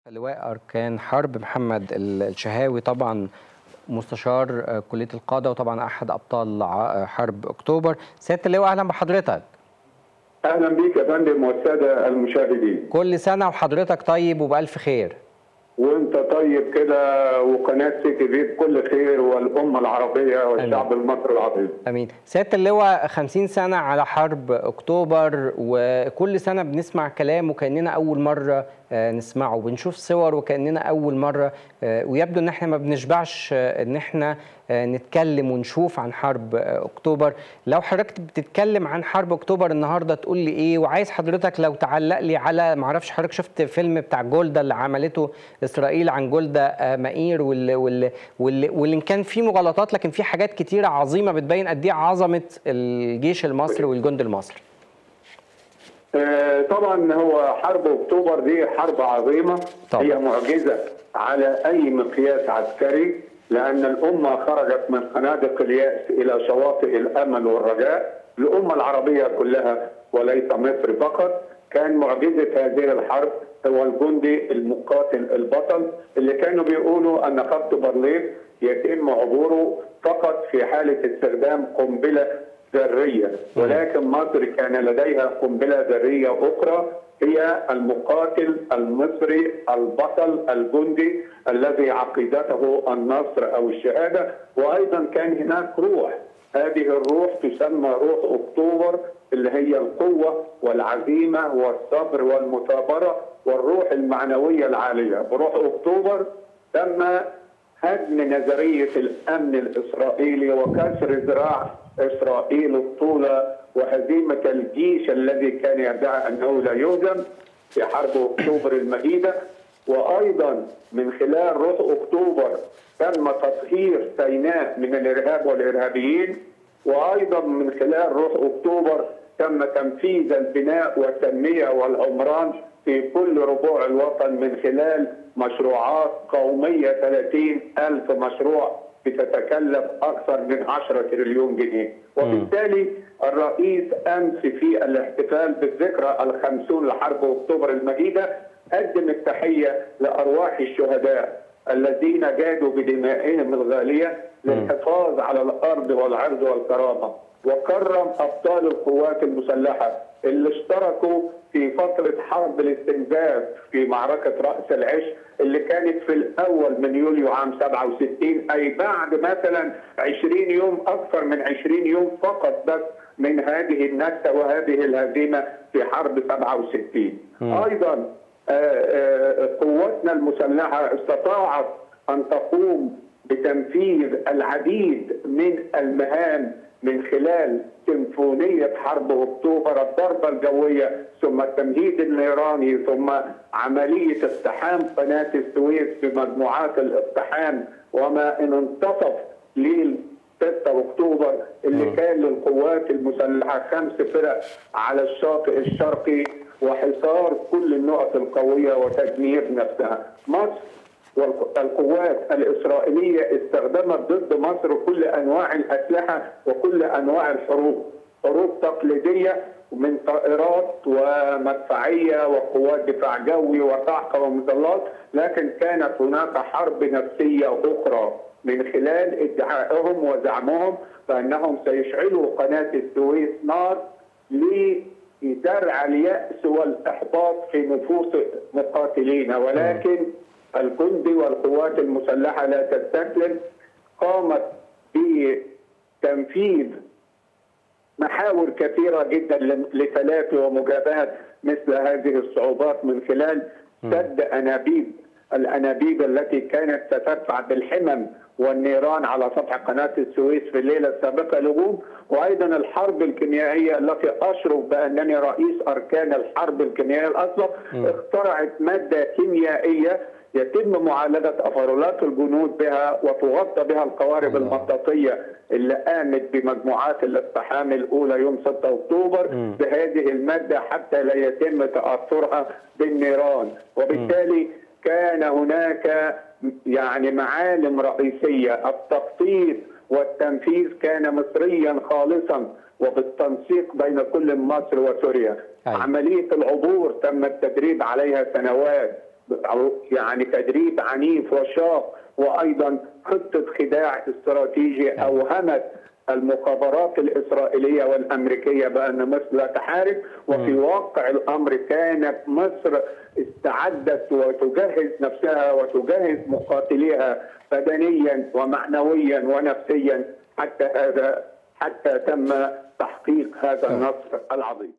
لواء أركان حرب محمد الشهاوي طبعا مستشار كلية القادة وطبعا أحد أبطال حرب أكتوبر سيادة اللواء أهلا بحضرتك اهلا بيك يا فندم والساده المشاهدين كل سنة وحضرتك طيب وبألف خير وانت طيب كده وقناه سي تي في بكل خير والامه العربيه والشعب المصري العظيم امين سياده اللواء 50 سنه على حرب اكتوبر وكل سنه بنسمع كلام وكاننا اول مره نسمعه بنشوف صور وكاننا اول مره ويبدو ان احنا ما بنشبعش ان احنا نتكلم ونشوف عن حرب اكتوبر لو حضرتك بتتكلم عن حرب اكتوبر النهارده تقول لي ايه وعايز حضرتك لو تعلق لي على ما اعرفش حضرتك شفت فيلم بتاع جولدا اللي عملته اسرائيل عن جولدا مائير واللي, واللي, واللي, واللي كان فيه مغالطات لكن في حاجات كتيره عظيمه بتبين قد ايه عظمه الجيش المصري والجند المصري طبعا هو حرب اكتوبر دي حرب عظيمه طبعا. هي معجزه على اي مقياس عسكري لان الامه خرجت من خنادق الياس الى شواطئ الامل والرجاء الامه العربيه كلها وليس مصر فقط كان معجزه هذه الحرب هو الجندي المقاتل البطل اللي كانوا بيقولوا ان خط بارليف يتم عبوره فقط في حاله استخدام قنبله ذريه ولكن مصر كان لديها قنبله ذريه اخرى هي المقاتل المصري البطل الجندي الذي عقيدته النصر او الشهاده وايضا كان هناك روح هذه الروح تسمى روح اكتوبر اللي هي القوه والعزيمه والصبر والمثابره والروح المعنويه العاليه بروح اكتوبر تم هدم نظريه الامن الاسرائيلي وكسر ذراع اسرائيل الطولة وهزيمه الجيش الذي كان يدعي انه لا يهزم في حرب اكتوبر المجيده وايضا من خلال روح اكتوبر تم تطهير سيناء من الارهاب والارهابيين وايضا من خلال روح اكتوبر تم تنفيذ البناء والتنميه والعمران في كل ربوع الوطن من خلال مشروعات قوميه 30 ألف مشروع بتتكلف أكثر من 10 تريليون جنيه وبالتالي الرئيس أمس في الاحتفال بالذكرى الخمسون لحرب أكتوبر المجيدة قدم التحية لأرواح الشهداء الذين جادوا بدمائهم الغالية للحفاظ على الأرض والعرض والكرامة وكرم أبطال القوات المسلحة اللي اشتركوا في فترة حرب الاستنزاف في معركة رأس العش اللي كانت في الأول من يوليو عام 67 أي بعد مثلا 20 يوم أكثر من 20 يوم فقط بس من هذه النكسة وهذه الهزيمة في حرب 67 م. أيضا قواتنا المسلحة استطاعت أن تقوم بتنفيذ العديد من المهام من خلال سيمفونية حرب أكتوبر الضربة الجوية ثم التمهيد النيراني ثم عملية اقتحام قناة السويس بمجموعات الاقتحام وما إن انتصف ليل 6 أكتوبر اللي م. كان للقوات المسلحة خمس فرق على الشاطئ الشرقي وحصار كل النقط القوية وتدمير نفسها مصر والقوات الإسرائيلية استخدمت ضد مصر كل أنواع الأسلحة وكل أنواع الحروب حروب تقليدية من طائرات ومدفعية وقوات دفاع جوي وصاعقة ومظلات لكن كانت هناك حرب نفسية أخرى من خلال ادعائهم وزعمهم بأنهم سيشعلوا قناة السويس نار لزرع اليأس والإحباط في نفوس مقاتلين ولكن الجندي والقوات المسلحه لا تستسلم قامت بتنفيذ محاور كثيره جدا لتلافي ومجابهه مثل هذه الصعوبات من خلال سد انابيب الانابيب التي كانت ستدفع بالحمم والنيران على سطح قناه السويس في الليله السابقه لغوم وايضا الحرب الكيميائيه التي اشرف بانني رئيس اركان الحرب الكيميائيه الاسبق اخترعت ماده كيميائيه يتم معالجة أفرولات الجنود بها وتغطى بها القوارب الله. المطاطية اللي قامت بمجموعات الاقتحام الأولى يوم 6 أكتوبر م. بهذه المادة حتى لا يتم تأثرها بالنيران وبالتالي م. كان هناك يعني معالم رئيسية التخطيط والتنفيذ كان مصريا خالصا وبالتنسيق بين كل مصر وسوريا أي. عملية العبور تم التدريب عليها سنوات يعني تدريب عنيف وشاق وايضا خطه خداع استراتيجي اوهمت المخابرات الإسرائيلية والأمريكية بأن مصر لا تحارب وفي واقع الأمر كانت مصر استعدت وتجهز نفسها وتجهز مقاتليها بدنيا ومعنويا ونفسيا حتى هذا حتى تم تحقيق هذا النصر العظيم